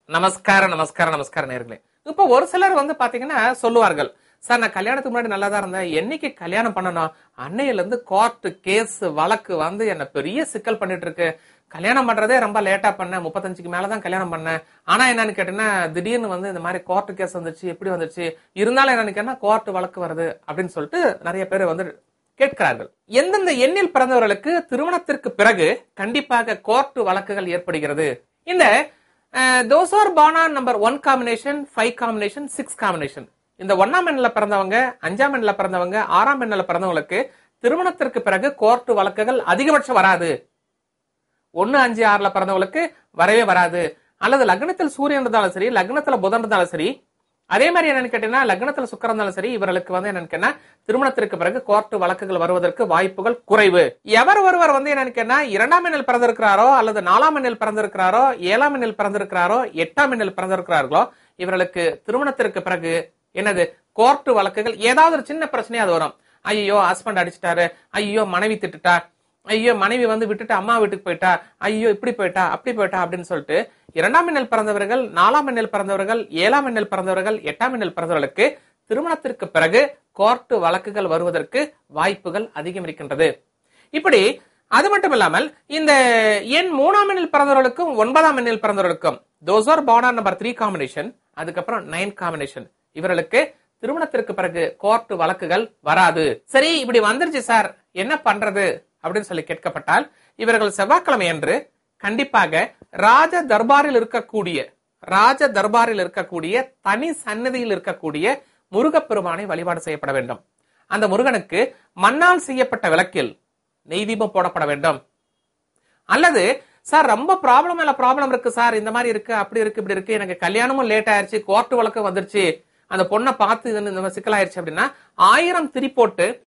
நமஸ்காரம் நமஸ்காரம் நமஸ்காரம் நேர்களே இப்போ ஒரு சிலர் வந்து பாத்தீங்கன்னா சொல்லுவார்கள் சார் நான் கல்யாணத்துக்கு முன்னாடி நல்லா தான் இருந்தேன் என்னைக்கு கல்யாணம் பண்ணணும் அன்னையில இருந்து கோர்ட் கேஸ் வழக்கு வந்து என்ன பெரிய சிக்கல் பண்ணிட்டு இருக்கு கல்யாணம் பண்றதே ரொம்ப லேட்டா பண்ணேன் முப்பத்தஞ்சுக்கு மேலதான் கல்யாணம் பண்ணேன் ஆனா என்னன்னு கேட்டீங்கன்னா திடீர்னு வந்து இந்த மாதிரி கோர்ட் கேஸ் வந்துச்சு எப்படி வந்துச்சு இருந்தாலும் என்னன்னு கேட்டா கோர்ட் வழக்கு வருது அப்படின்னு சொல்லிட்டு நிறைய பேர் வந்து கேட்கிறார்கள் எந்தெந்த எண்ணில் பிறந்தவர்களுக்கு திருமணத்திற்கு பிறகு கண்டிப்பாக கோர்ட் வழக்குகள் ஏற்படுகிறது இந்த those are born number one combination five combination six combination இந்த ஒன்னாம் எண்ணில் பிறந்தவங்க அஞ்சாம் எண்ணில் பிறந்தவங்க ஆறாம் எண்ணில் பிறந்தவங்களுக்கு திருமணத்திற்கு பிறகு கோர்ட் வழக்குகள் அதிகபட்சம் வராது ஒன்னு அஞ்சு ஆறுல பிறந்தவங்களுக்கு வரவே வராது அல்லது லக்னத்தில் சூரியன் இருந்தாலும் சரி லக்னத்துல புதன் இருந்தாலும் சரி அதே மாதிரி என்னன்னு கேட்டீங்கன்னா லக்னத்துல சுக்கரம் இருந்தாலும் சரி இவர்களுக்கு வந்து என்னன்னு கேட்டா திருமணத்திற்கு பிறகு கோர்ட் வழக்குகள் வருவதற்கு வாய்ப்புகள் குறைவு எவர் ஒருவர் வந்து என்னன்னு கேட்டா இரண்டாம் எண்ணில் பிறந்திருக்கிறாரோ அல்லது நாலாம் எண்ணில் பிறந்திருக்கிறாரோ ஏழாம் எண்ணில் பிறந்திருக்கிறாரோ எட்டாம் எண்ணில் பிறந்திருக்கிறார்களோ இவர்களுக்கு திருமணத்திற்கு பிறகு என்னது கோர்ட் வழக்குகள் ஏதாவது ஒரு சின்ன பிரச்சனையா அது வரும் ஐயோ ஹஸ்பண்ட் அடிச்சிட்டாரு ஐயோ மனைவி திட்டுட்டா ஐயோ மனைவி வந்து விட்டுட்டு அம்மா வீட்டுக்கு போயிட்டா ஐயோ இப்படி போயிட்டா அப்படி போயிட்டா அப்படின்னு சொல்லிட்டு இரண்டாம் எண்ணில் பிறந்தவர்கள் நாலாம் எண்ணில் பிறந்தவர்கள் ஏழாம் எண்ணில் பிறந்தவர்கள் எட்டாம் எண்ணில் பிறந்தவர்களுக்கு திருமணத்திற்கு பிறகு கோர்ட் வழக்குகள் வருவதற்கு வாய்ப்புகள் அதிகம் இருக்கின்றது இப்படி அது மட்டும் இல்லாமல் இந்த எண் மூணாம் எண்ணில் பிறந்தவர்களுக்கும் ஒன்பதாம் எண்ணில் பிறந்தவர்களுக்கும் those are born number three combination அதுக்கப்புறம் நைன் காம்பினேஷன் இவர்களுக்கு திருமணத்திற்கு பிறகு கோர்ட் வழக்குகள் வராது சரி இப்படி வந்துருச்சு சார் என்ன பண்றது அப்படின்னு சொல்லி கேட்கப்பட்டால் இவர்கள் செவ்வாய்க்கிழமை அன்று கண்டிப்பாக ராஜ தர்பாரில் இருக்கக்கூடிய ராஜ தர்பாரில் இருக்கக்கூடிய தனி சன்னதியில் இருக்கக்கூடிய முருகப்பெருமானை வழிபாடு செய்யப்பட வேண்டும் அந்த முருகனுக்கு மண்ணால் செய்யப்பட்ட விளக்கில் நெய் தீபம் போடப்பட வேண்டும் அல்லது சார் ரொம்ப ப்ராப்ளம் மேல ப்ராப்ளம் இருக்கு சார் இந்த மாதிரி இருக்கு அப்படி இருக்கு இப்படி இருக்கு எனக்கு கல்யாணமும் லேட் ஆயிருச்சு கோர்ட் வழக்கு வந்துருச்சு அந்த பொண்ணை பார்த்து இது இந்த மாதிரி சிக்கலாயிருச்சு அப்படின்னா ஆயிரம் திரி போட்டு